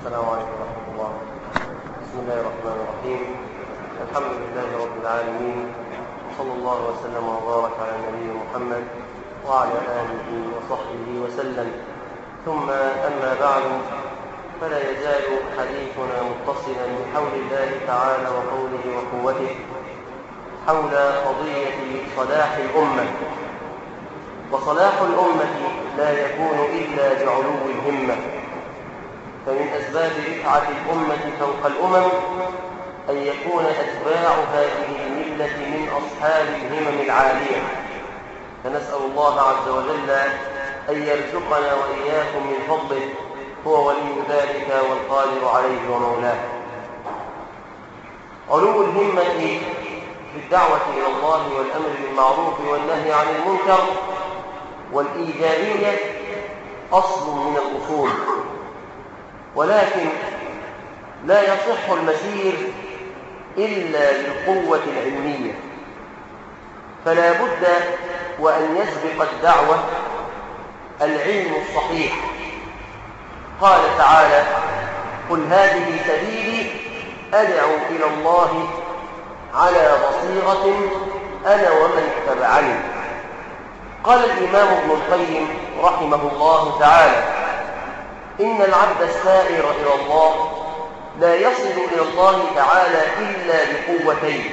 السلام عليكم ورحمة الله بسم الله الرحمن الرحيم الحمد لله رب العالمين وصلى الله وسلم وبارك على نبينا محمد وعلى آله وصحبه وسلم ثم أما بعد فلا يزال حديثنا متصلا بحول الله تعالى وقوله وقوته حول قضية صلاح الأمة وصلاح الأمة لا يكون إلا بعلو الهمة فمن أسباب رفعة الأمة فوق الأمم أن يكون أتباع هذه الملة من أصحاب الهمم العالية فنسأل الله عز وجل أن يرزقنا وإياكم من فضله هو ولي ذلك والقادر عليه ومولاه علو الهمة في الدعوة إلى الله والأمر بالمعروف والنهي عن المنكر والإيجابية أصل من الأصول ولكن لا يصح المسير إلا بالقوة العلمية فلا بد وأن يسبق الدعوة العلم الصحيح قال تعالى قل هذه سبيلي أدعو إلى الله على بصيرة أنا ومن اتبعني قال الإمام ابن القيم رحمه الله تعالى إن العبد السائر إلى الله لا يصل إلى الله تعالى إلا بقوتين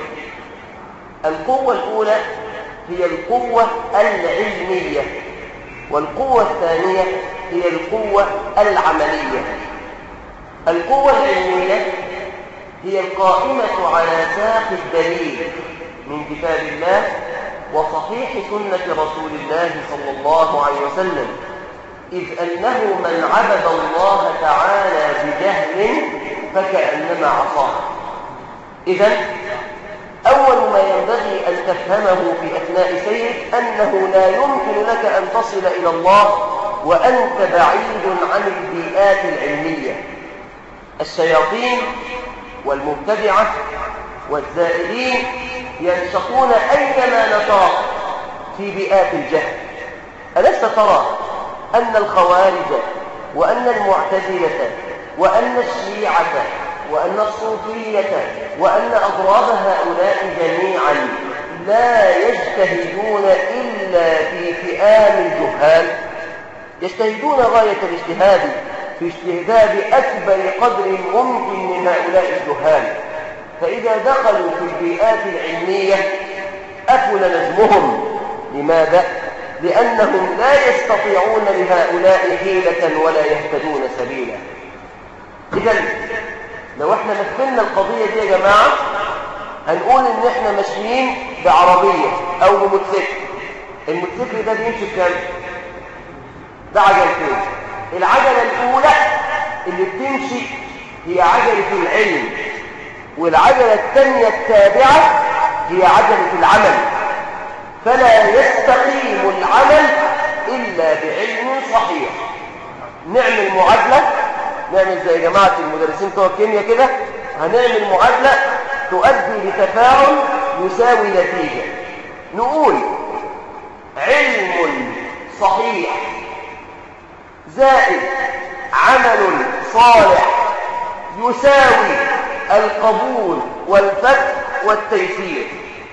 القوة الأولى هي القوة العلمية والقوة الثانية هي القوة العملية القوة العلمية هي القائمة على ساق الدليل من كتاب الله وصحيح سنة رسول الله صلى الله عليه وسلم إذ أنه من عبد الله تعالى بجهل فكأنما عصاه إذا أول ما ينبغي أن تفهمه في أثناء سيرك أنه لا يمكن لك أن تصل إلى الله وأنت بعيد عن البيئات العلمية الشياطين والمبتدعة والزائرين ينشطون أينما نشاط في بيئات الجهل ألست ترى أن الخوارج وأن المعتزلة وأن الشيعة وأن الصوفية وأن أضراب هؤلاء جميعا لا يجتهدون إلا في فئام الجهال يجتهدون غاية الاجتهاد في استهداد أكبر قدر ممكن من هؤلاء الجهال فإذا دخلوا في البيئات العلمية أفل نجمهم لماذا؟ لأنهم لا يستطيعون لهؤلاء حيلة ولا يهتدون سبيلا إذا لو احنا مثلنا القضية دي يا جماعة هنقول ان احنا ماشيين بعربية او بموتوسيكل الموتوسيكل ده بيمشي بكام؟ ده عجلتين العجلة الأولى اللي بتمشي هي عجلة العلم والعجلة الثانية التابعة هي عجلة العمل فلا يستقيم العمل إلا بعلم صحيح نعمل معادلة نعمل زي جماعة المدرسين بتوع الكيمياء كده هنعمل معادلة تؤدي لتفاعل يساوي نتيجة نقول علم صحيح زائد عمل صالح يساوي القبول والفتح والتيسير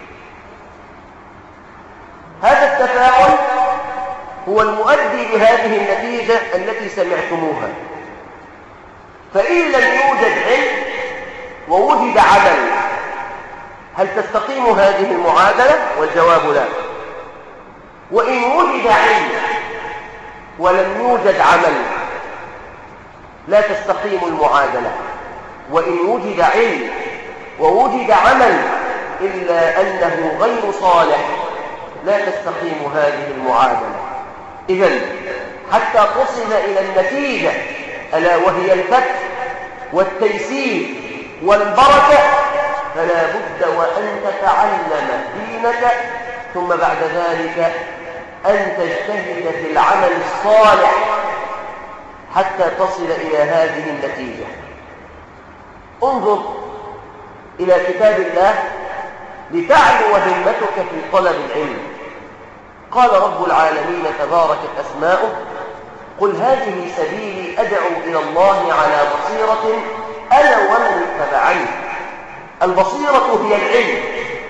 هذا التفاعل هو المؤدي لهذه النتيجة التي سمعتموها فإن لم يوجد علم ووجد عمل هل تستقيم هذه المعادلة؟ والجواب لا وإن وجد علم ولم يوجد عمل لا تستقيم المعادلة وإن وجد علم ووجد عمل إلا أنه غير صالح لا تستقيم هذه المعادلة إذا حتى تصل إلى النتيجة ألا وهي الفتح والتيسير والبركة فلا بد وأن تتعلم دينك ثم بعد ذلك أن تجتهد في العمل الصالح حتى تصل إلى هذه النتيجة انظر إلى كتاب الله لتعلو همتك في طلب العلم قال رب العالمين تباركت أسماؤه قل هذه سبيلي أدعو إلى الله على بصيرة أنا ومن اتبعني البصيرة هي العلم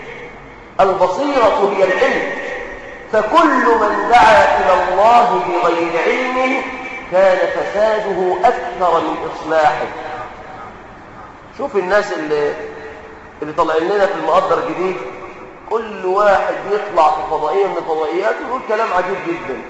البصيرة هي العلم فكل من دعا إلى الله بغير علم كان فساده أكثر من إصلاحه شوف الناس اللي, اللي طالعين لنا في المقدر الجديد كل واحد يطلع في فضائية من الفضائيات ويقول كلام عجيب جدا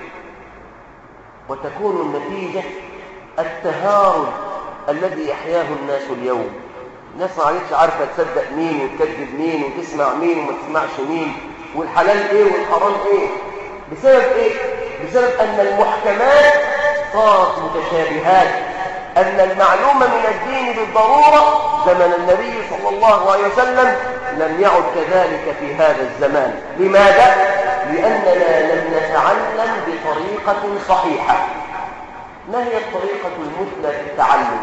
وتكون النتيجة التهارب الذي يحياه الناس اليوم الناس ما عادتش عارفة تصدق مين وتكذب مين وتسمع مين وما تسمعش مين والحلال ايه والحرام ايه بسبب ايه بسبب ان المحكمات صارت متشابهات ان المعلومة من الدين بالضرورة زمن النبي صلى الله عليه وسلم لم يعد كذلك في هذا الزمان لماذا؟ لأننا لم نتعلم بطريقة صحيحة ما هي الطريقة المثلى في التعلم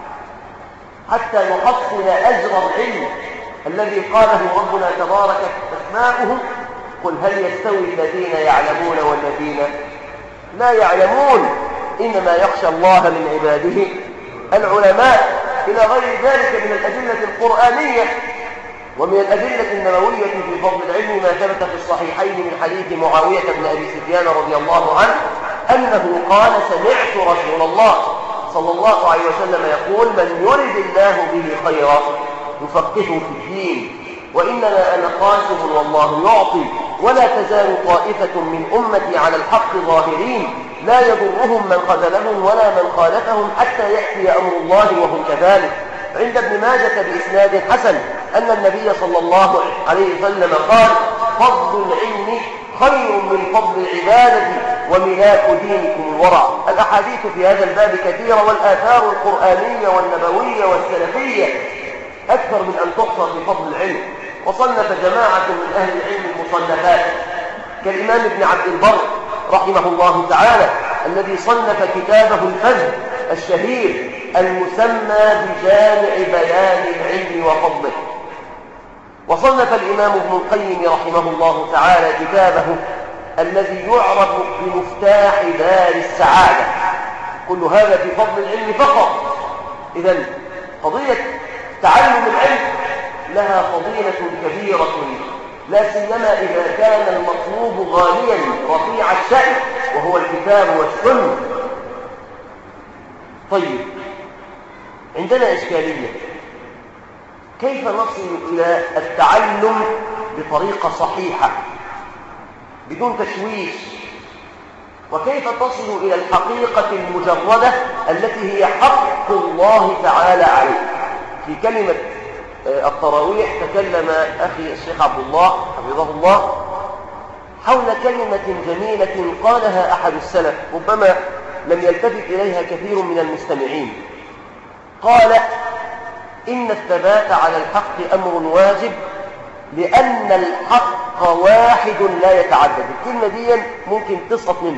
حتى نحصل أجر العلم الذي قاله ربنا تبارك أسماؤه قل هل يستوي الذين يعلمون والذين لا يعلمون إنما يخشى الله من عباده العلماء إلى غير ذلك من الأدلة القرآنية ومن الأدلة النبوية في فضل العلم ما ثبت في الصحيحين من حديث معاوية بن أبي سفيان رضي الله عنه أنه قال سمعت رسول الله صلى الله عليه وسلم يقول من يرد الله به خيرا يفقهه في الدين وإنما أنا قاسم والله يعطي ولا تزال طائفة من أمتي على الحق ظاهرين لا يضرهم من خذلهم ولا من خالفهم حتى يأتي أمر الله وهم كذلك عند ابن ماجة بإسناد حسن أن النبي صلى الله عليه وسلم قال فضل العلم خير من فضل العبادة وملاك دينكم الورع الأحاديث في هذا الباب كثيرة والآثار القرآنية والنبوية والسلفية أكثر من أن تحصى في فضل العلم وصنف جماعة من أهل العلم المصنفات كالإمام ابن عبد البر رحمه الله تعالى الذي صنف كتابه الفجر الشهير المسمى بجامع بيان العلم وفضله وصنف الإمام ابن القيم رحمه الله تعالى كتابه الذي يعرف بمفتاح دار السعادة كل هذا في فضل العلم فقط إذا قضية تعلم العلم لها فضيلة كبيرة لا سيما إذا كان المطلوب غاليا رفيع الشأن وهو الكتاب والسنة طيب عندنا إشكالية كيف نصل إلى التعلم بطريقة صحيحة بدون تشويش وكيف تصل إلى الحقيقة المجردة التي هي حق الله تعالى عليك في كلمة التراويح تكلم أخي الشيخ عبد الله حفظه الله حول كلمة جميلة قالها أحد السلف ربما لم يلتفت إليها كثير من المستمعين قال إن الثبات على الحق أمر واجب لأن الحق واحد لا يتعدد الكلمة دي ممكن تسقط منك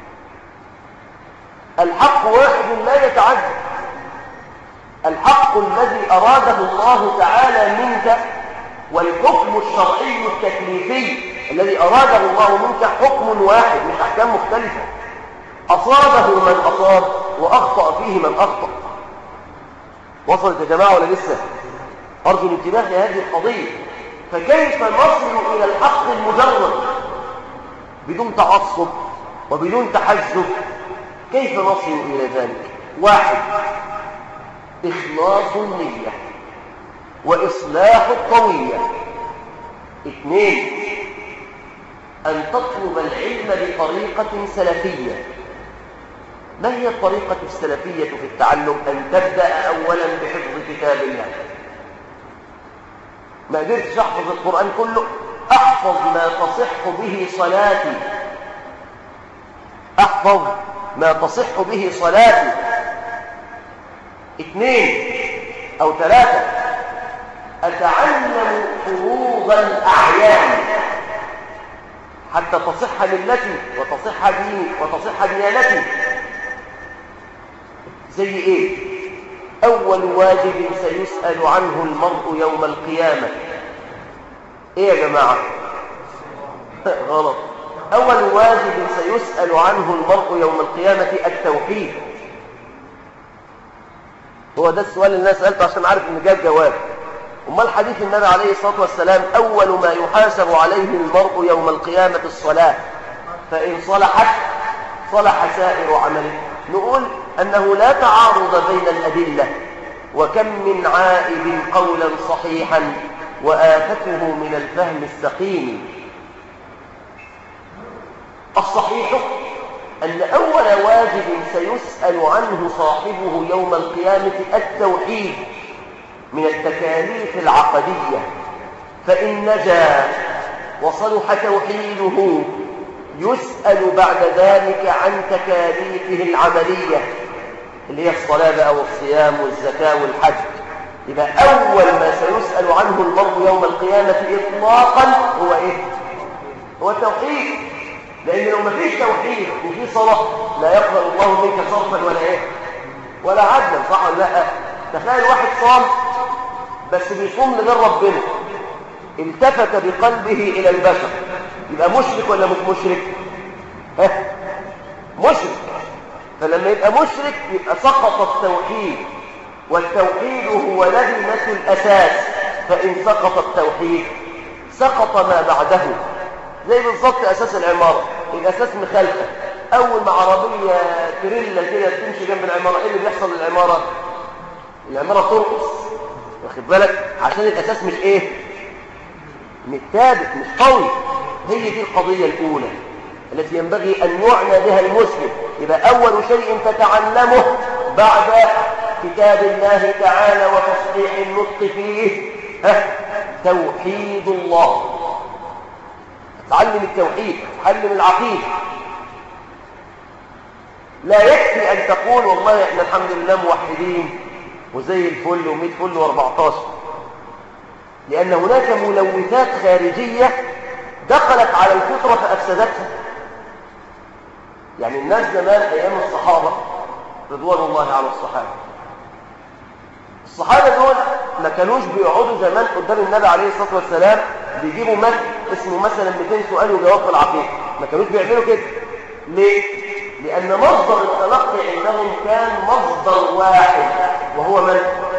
الحق واحد لا يتعدد الحق الذي أراده الله تعالى منك والحكم الشرعي التكليفي الذي أراده الله منك حكم واحد مش أحكام مختلفة أصابه من أصاب وأخطأ فيه من أخطأ وصلت يا جماعة ولا لسه أرجو الانتباه لهذه القضية فكيف نصل إلى الحق المجرد بدون تعصب وبدون تحزب كيف نصل إلى ذلك واحد إخلاص النية وإصلاح الطوية اثنين أن تطلب العلم بطريقة سلفية ما هي الطريقة السلفية في التعلم أن تبدأ أولا بحفظ كتاب الله ما قدرتش أحفظ القرآن كله أحفظ ما تصح به صلاتي أحفظ ما تصح به صلاتي اثنين أو ثلاثة أتعلم فروض الأعيان حتى تصح ملتي وتصح ديني وتصح ديانتي زي ايه اول واجب سيسأل عنه المرء يوم القيامة ايه يا جماعة غلط اول واجب سيسأل عنه المرء يوم القيامة التوحيد هو ده السؤال اللي انا سالته عشان عارف ان جاب جواب امال حديث النبي عليه الصلاه والسلام اول ما يحاسب عليه المرء يوم القيامه الصلاه فان صلحت صلح سائر عمله نقول انه لا تعارض بين الادله وكم من عائب قولا صحيحا وآفته من الفهم السقيم الصحيح أن أول واجب سيسأل عنه صاحبه يوم القيامة التوحيد من التكاليف العقدية فإن نجا وصلح توحيده يسأل بعد ذلك عن تكاليفه العملية اللي هي الصلاة بقى والصيام والزكاة والحج يبقى أول ما سيسأل عنه المرء يوم القيامة إطلاقا هو إيه؟ هو التوحيد لأن لو ما فيش توحيد وفي صلاة لا يقبل الله منك صرفا ولا إيه؟ ولا عدلا صح ولا لا؟ تخيل واحد صام بس بيصوم لغير ربنا التفت بقلبه إلى البشر يبقى مشرك ولا مش مشرك؟ ها؟ مشرك فلما يبقى مشرك يبقى سقط التوحيد والتوحيد هو لبنة الأساس فإن سقط التوحيد سقط ما بعده زي بالظبط أساس العمارة الأساس مخالفة أول ما عربية تريلا كده تمشي جنب العمارة إيه اللي بيحصل للعمارة؟ العمارة ترقص واخد بالك عشان الأساس مش إيه؟ مش ثابت مش قوي هي دي القضية الأولى التي ينبغي أن يعنى بها المسلم يبقى أول شيء تتعلمه بعد كتاب الله تعالى وتصحيح النطق فيه ها توحيد الله تعلم التوحيد تعلم العقيدة لا يكفي أن تقول والله احنا الحمد لله موحدين وزي الفل ومئة فل و14 لأن هناك ملوثات خارجية دخلت على الفطرة فأفسدتها يعني الناس زمان أيام الصحابة رضوان الله على الصحابة الصحابة دول ما كانوش بيقعدوا زمان قدام النبي عليه الصلاة والسلام بيجيبوا مد اسمه مثلا 200 سؤال وجواب في العقيدة ما كانوش بيعملوا كده ليه؟ لأن مصدر التلقي عندهم كان مصدر واحد وهو من؟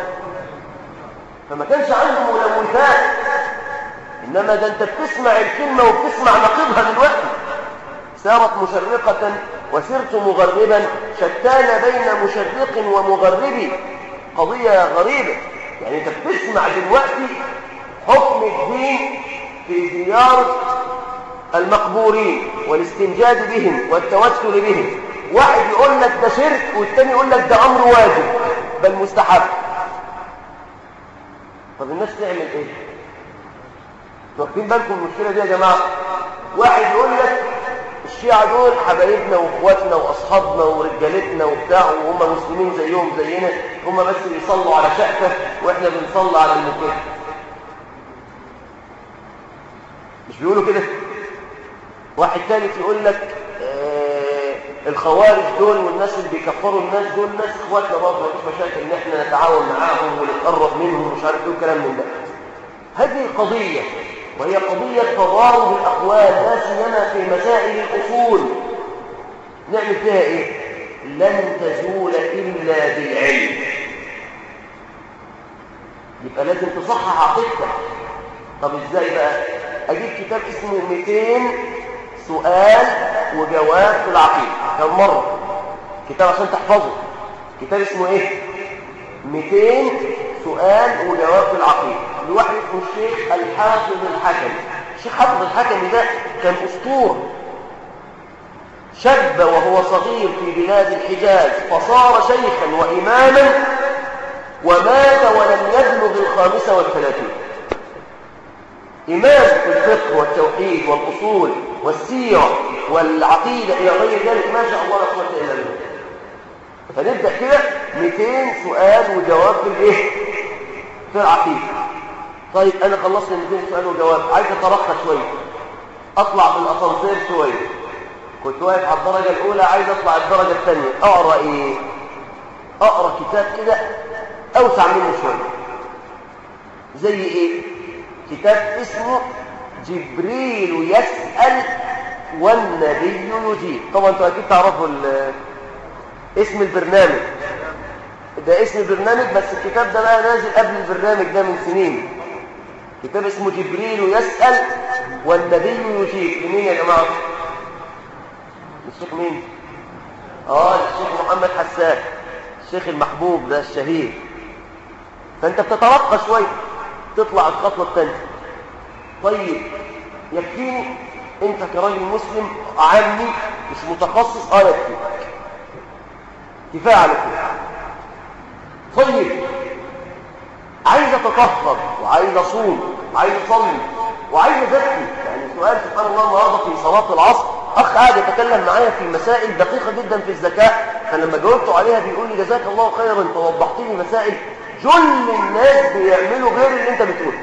فما كانش عندهم ملوثات إنما ده أنت بتسمع الكلمة وبتسمع نقيضها دلوقتي سارت مشرقة وسرت مغربا شتان بين مشرق ومغرب قضية غريبة يعني انت بتسمع دلوقتي حكم الدين في زيارة المقبورين والاستنجاد بهم والتوسل بهم واحد يقول لك ده شرك والتاني يقول لك ده امر واجب بل مستحب طب الناس تعمل ايه واخدين بالكم المشكله دي يا جماعه واحد يقول لك الشيعة دول حبايبنا واخواتنا واصحابنا ورجالتنا وبتاع وهم مسلمين زيهم زينا هم بس بيصلوا على شقفه واحنا بنصلي على المكان مش بيقولوا كده واحد ثالث يقول لك آه الخوارج دول والناس اللي بيكفروا الناس دول ناس اخواتنا برضه مفيش مشاكل ان احنا نتعاون معاهم ونتقرب منهم ومش عارف ايه وكلام من ده هذه قضيه وهي قضية تضارب الأقوال لا سيما في مسائل الأصول نعمل فيها إيه؟ لن تزول إلا بالعلم يبقى لازم تصحح عقيدتك طب إزاي بقى؟ أجيب كتاب اسمه 200 سؤال وجواب في العقيدة كم مرة؟ كتاب عشان تحفظه كتاب اسمه إيه؟ 200 سؤال وجواب في العقيدة لواحد اسمه الشيخ الحافظ الحكمي الشيخ حافظ الحكمي ده كان أسطورة شب وهو صغير في بلاد الحجاز فصار شيخا وإماما ومات ولم يبلغ الخامسة والثلاثين إمام في الفقه والتوحيد والأصول والسيرة والعقيدة إلى غير ذلك ما شاء الله لا قوة إلا بالله فنبدأ كده 200 سؤال وجواب في الايه في العقيدة طيب انا خلصت 200 سؤال وجواب عايز اترقى شويه اطلع بالاسانسير شويه كنت واقف على الدرجه الاولى عايز اطلع الدرجه الثانيه اقرا ايه اقرا كتاب كده اوسع منه شويه زي ايه كتاب اسمه جبريل يسأل والنبي يجيب طبعا انتوا اكيد تعرفوا اسم البرنامج ده اسم برنامج بس الكتاب ده بقى نازل قبل البرنامج ده من سنين كتاب اسمه جبريل يسأل والنبي يجيب لمين يا جماعة الشيخ مين اه الشيخ محمد حسان الشيخ المحبوب ده الشهير فانت بتترقى شوية تطلع الخطوة الثانية طيب يكفيني انت كراجل مسلم عامي مش متخصص اه يكفيك كفايه على كده طيب عايز اتطهر وعايز اصوم وعايز اصلي وعايز ازكي يعني سؤال سبحان الله النهارده في صلاه العصر اخ قاعد يتكلم معايا في مسائل دقيقه جدا في الزكاه فلما جاوبته عليها بيقول لي جزاك الله خيرا انت وضحت لي مسائل جل الناس بيعملوا غير اللي انت بتقوله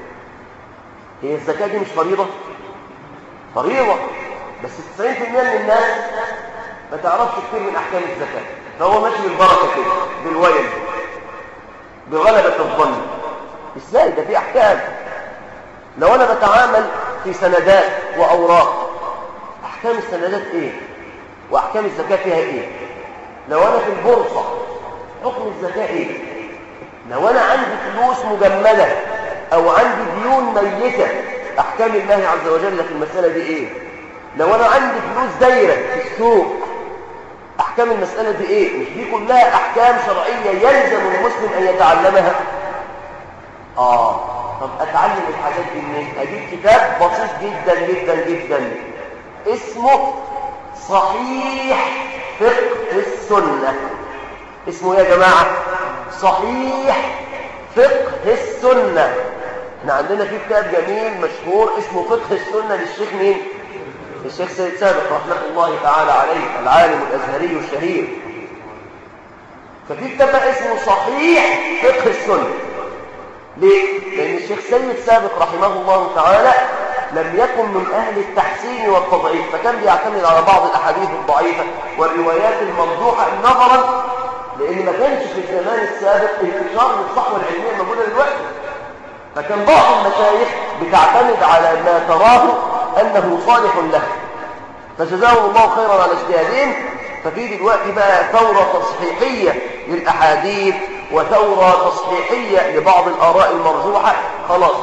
هي الزكاه دي مش فريضه فريضه بس 90% من الناس ما تعرفش كتير من احكام الزكاه فهو ماشي بالبركه كده بالويل بغلبه الظن ازاي ده في احكام لو انا بتعامل في سندات واوراق احكام السندات ايه واحكام الزكاه فيها ايه لو انا في البورصه حكم الزكاه ايه لو انا عندي فلوس مجمده او عندي ديون ميته احكام الله عز وجل في المساله دي ايه لو انا عندي فلوس دايره في السوق احكام المساله دي ايه مش دي كلها احكام شرعيه يلزم المسلم ان يتعلمها اه طب اتعلم الحاجات دي منين اجيب كتاب بسيط جدا جدا جدا اسمه صحيح فقه السنه اسمه ايه يا جماعه صحيح فقه السنه احنا عندنا في كتاب جميل مشهور اسمه فقه السنه للشيخ مين الشيخ سيد سابق رحمه الله تعالى عليه العالم الازهري الشهير ففي كتاب اسمه صحيح فقه السنه ليه؟ لأن الشيخ سيد سابق رحمه الله تعالى لم يكن من أهل التحسين والتضعيف فكان بيعتمد على بعض الأحاديث الضعيفة والروايات الممدوحة نظرا لأن ما كانش في الزمان السابق انتشار للصحوة العلمية الموجودة دلوقتي فكان بعض المشايخ بتعتمد على ما تراه أنه صالح له فجزاهم الله خيرا على اجتهادهم ففي دلوقتي بقى ثورة تصحيحية للأحاديث وثورة تصحيحية لبعض الآراء المرجوحة خلاص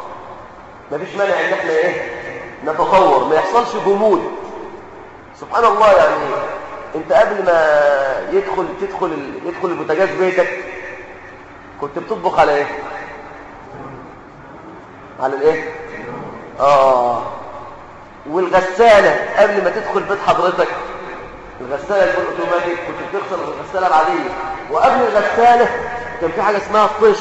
ما فيش مانع ان احنا ايه نتطور ما يحصلش جمود سبحان الله يعني انت قبل ما يدخل تدخل يدخل البوتاجاز بيتك كنت بتطبخ على ايه على الايه اه والغسالة قبل ما تدخل بيت حضرتك الغسالة الاوتوماتيك كنت بتغسل الغسالة العادية وقبل الغسالة كان في حاجة اسمها الطش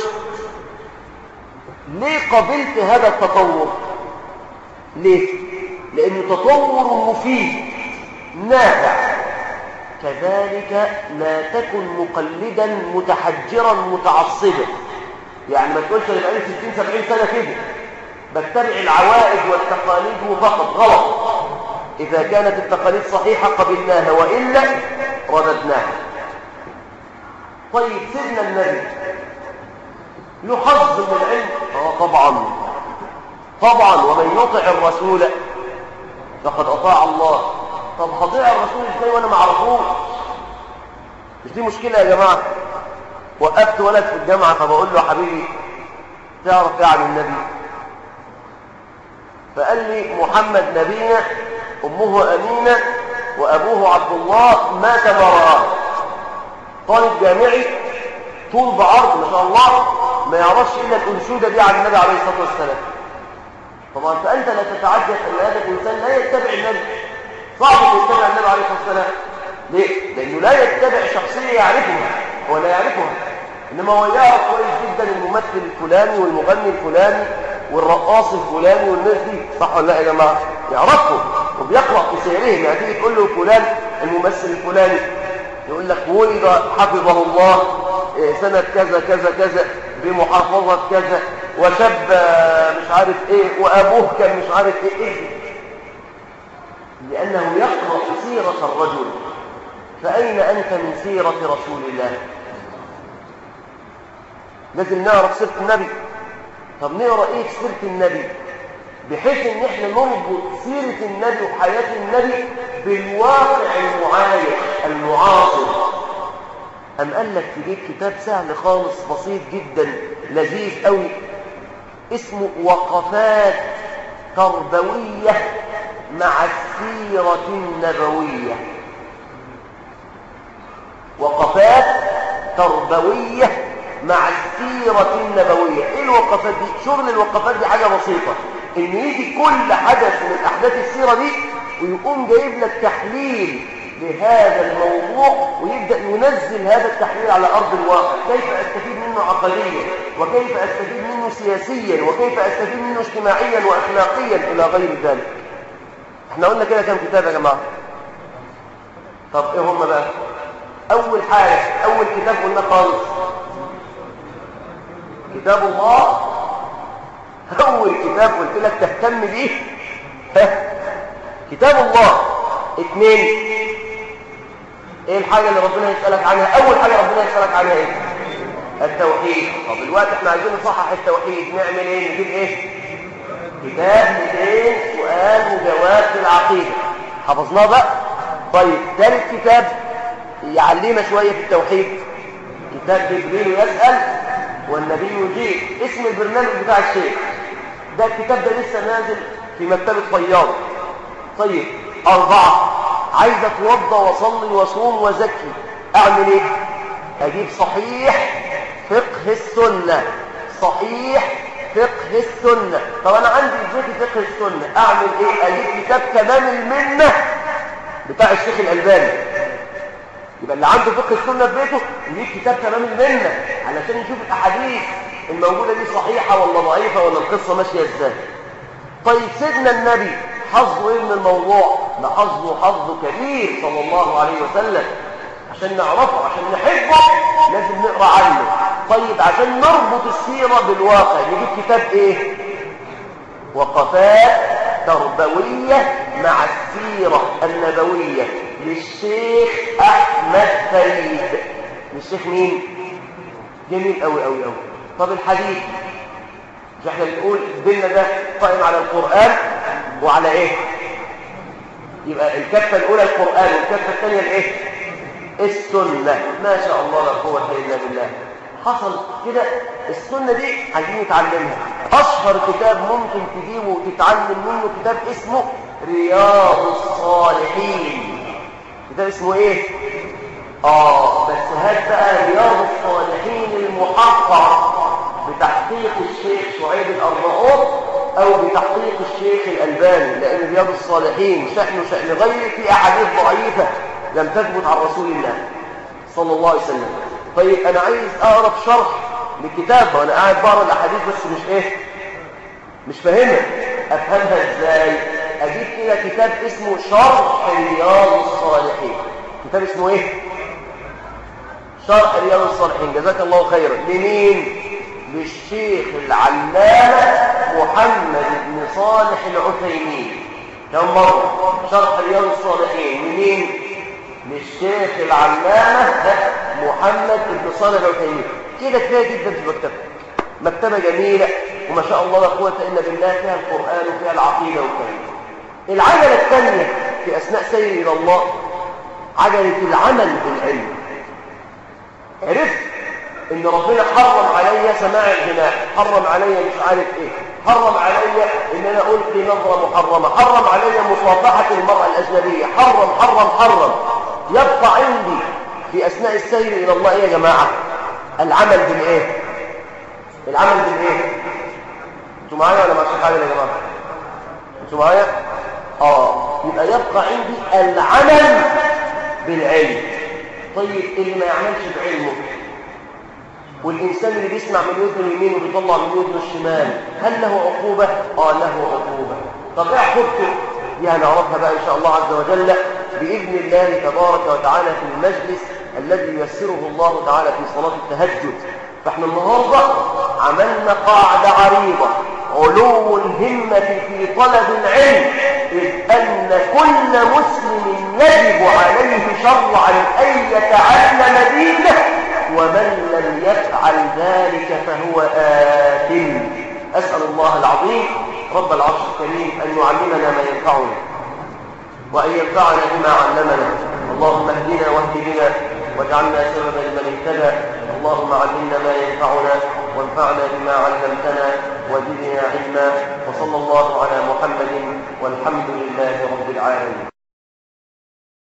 ليه قبلت هذا التطور ليه لأنه تطور مفيد نافع كذلك لا تكن مقلدا متحجرا متعصبا يعني ما تقولش انا بقالي 60 70 سنه كده بتبع العوائد والتقاليد فقط غلط إذا كانت التقاليد صحيحة قبلناها وإلا رددناها طيب سيدنا النبي يحظ من العلم اه طبعا طبعا ومن يطع الرسول فقد أطاع الله طب هطيع الرسول ازاي وانا ما اعرفوش مش دي مشكلة يا جماعة وقفت ولد في الجامعة فبقول له حبيبي تعرف ايه عن النبي فقال لي محمد نبينا أمه أمينة وأبوه عبد الله مات مراه طالب جامعي طول بعرض ما شاء الله ما يعرفش إلا الأنشودة دي عن النبي عليه الصلاة والسلام طبعا فأنت لا تتعجب أن هذا الإنسان لا يتبع النبي صعب أن يتبع النبي عليه الصلاة والسلام ليه؟ لأنه لا يتبع شخصية يعرفها هو لا يعرفها إنما هو يعرف كويس جدا الممثل الفلاني والمغني الفلاني والرقاص الفلاني والناس دي صح ولا لا يا جماعه يعرفهم وبيقرا في سيرهم يعني تيجي تقول له فلان الممثل الفلاني يقول لك ولد حفظه الله سنه كذا كذا كذا بمحافظه كذا وشاب مش عارف ايه وابوه كان مش عارف ايه ايه لانه يقرا سيره الرجل فاين انت من سيره رسول الله لازم نعرف سيره النبي طب نقرا ايه في سيره النبي بحيث ان احنا نربط سيره النبي وحياه النبي بالواقع المعايش المعاصر أم قال لك تجيب كتاب سهل خالص بسيط جدا لذيذ قوي اسمه وقفات تربوية مع السيرة النبوية وقفات تربوية مع السيرة النبوية ايه الوقفات دي؟ شغل الوقفات دي حاجة بسيطة ان يجي كل حدث من احداث السيرة دي ويقوم جايب لك تحليل لهذا الموضوع ويبدأ ينزل هذا التحليل على أرض الواقع كيف أستفيد منه عقديا وكيف أستفيد منه سياسيا وكيف أستفيد منه اجتماعيا وأخلاقيا إلى غير ذلك احنا قلنا كده كم كتاب يا جماعة طب ايه هم بقى أول حاجة أول كتاب قلنا خالص كتاب الله أول كتاب قلت لك تهتم بيه كتاب الله اثنين ايه الحاجة اللي ربنا يسألك عنها اول حاجة ربنا يسألك عنها ايه التوحيد طب الوقت احنا عايزين نصحح التوحيد نعمل ايه نجيب ايه كتاب 200 سؤال وجواب في العقيدة حفظناه بقى طيب ثالث كتاب يعلمنا شوية في التوحيد كتاب جبريل يسأل والنبي يجيب اسم البرنامج بتاع الشيخ ده الكتاب ده لسه نازل في مكتبة فياض طيب أربعة عايز اتوضى واصلي واصوم وزكي اعمل ايه اجيب صحيح فقه السنة صحيح فقه السنة طب انا عندي في فقه السنة اعمل ايه اجيب كتاب تمام المنة بتاع الشيخ الالباني يبقى اللي عنده فقه السنة في بيته يجيب كتاب تمام المنة علشان يشوف الاحاديث الموجودة دي صحيحة ولا ضعيفة ولا القصة ماشية ازاي طيب سيدنا النبي حظه ايه من الموضوع ده حظه حظ كبير صلى الله عليه وسلم عشان نعرفه عشان نحبه لازم نقرا عنه طيب عشان نربط السيرة بالواقع نجيب كتاب ايه وقفات تربوية مع السيرة النبوية للشيخ احمد فريد للشيخ مين جميل قوي قوي قوي طب الحديث مش احنا بنقول ديننا ده قائم على القرآن وعلى ايه يبقى الكفة الاولى القرآن والكفة الثانية الايه السنة ما شاء الله لا قوة الا بالله حصل كده السنة دي عايزين نتعلمها اشهر كتاب ممكن تجيبه وتتعلم منه كتاب اسمه رياض الصالحين كتاب اسمه ايه اه بس هات بقى رياض الصالحين المحقق بتحقيق الشيخ شعيب الأرناؤوط أو بتحقيق الشيخ الألباني لأن رياض الصالحين شأن شأن غيره في أحاديث ضعيفة لم تثبت عن رسول الله صلى الله عليه وسلم طيب أنا عايز أقرأ شرح لكتاب وأنا قاعد بقرأ الأحاديث بس مش إيه مش فاهمها أفهمها إزاي أجيب كده كتاب اسمه شرح رياض الصالحين كتاب اسمه إيه شرح رياض الصالحين جزاك الله خيرا لمين للشيخ العلامة محمد بن صالح العثيمين كم مرة شرح رياض الصالحين منين للشيخ العلامة محمد بن صالح العثيمين كده كفاية جدا في المكتبة مكتبة جميلة وما شاء الله لا قوة إلا بالله فيها القرآن وفيها العقيدة والكلام العجلة الثانية في أثناء سيري إلى الله عجلة العمل بالعلم عرفت ان ربنا حرم عليا سماع الغناء حرم عليا مش عارف ايه حرم عليا ان انا القي نظره محرمه حرم عليا مصافحه المراه الاجنبيه حرم حرم حرم يبقى عندي في اثناء السير الى الله ايه يا جماعه العمل بالايه العمل بالايه انتوا معايا ولا مش حاجه يا جماعه انتوا معايا اه يبقى يبقى عندي العمل بالعلم طيب اللي ما يعملش بعلمه والإنسان اللي بيسمع من ودنه اليمين وبيطلع من ودنه الشمال هل له عقوبة؟ آه له عقوبة طب ايه عقوبته؟ دي هنعرفها بقى إن شاء الله عز وجل بإذن الله تبارك وتعالى في المجلس الذي ييسره الله تعالى في صلاة التهجد فاحنا النهاردة عملنا قاعدة عريضة علو الهمة في طلب العلم إذ أن كل مسلم يجب عليه شرعا أن يتعلم دينه ومن لم يفعل ذلك فهو آثم أسأل الله العظيم رب العرش الكريم أن يعلمنا ما ينفعنا وأن ينفعنا بما علمنا اللهم اهدنا واهد بنا واجعلنا سببا لمن اهتدى اللهم علمنا ما ينفعنا وانفعنا بما علمتنا وزدنا علما وصلى الله على محمد والحمد لله رب العالمين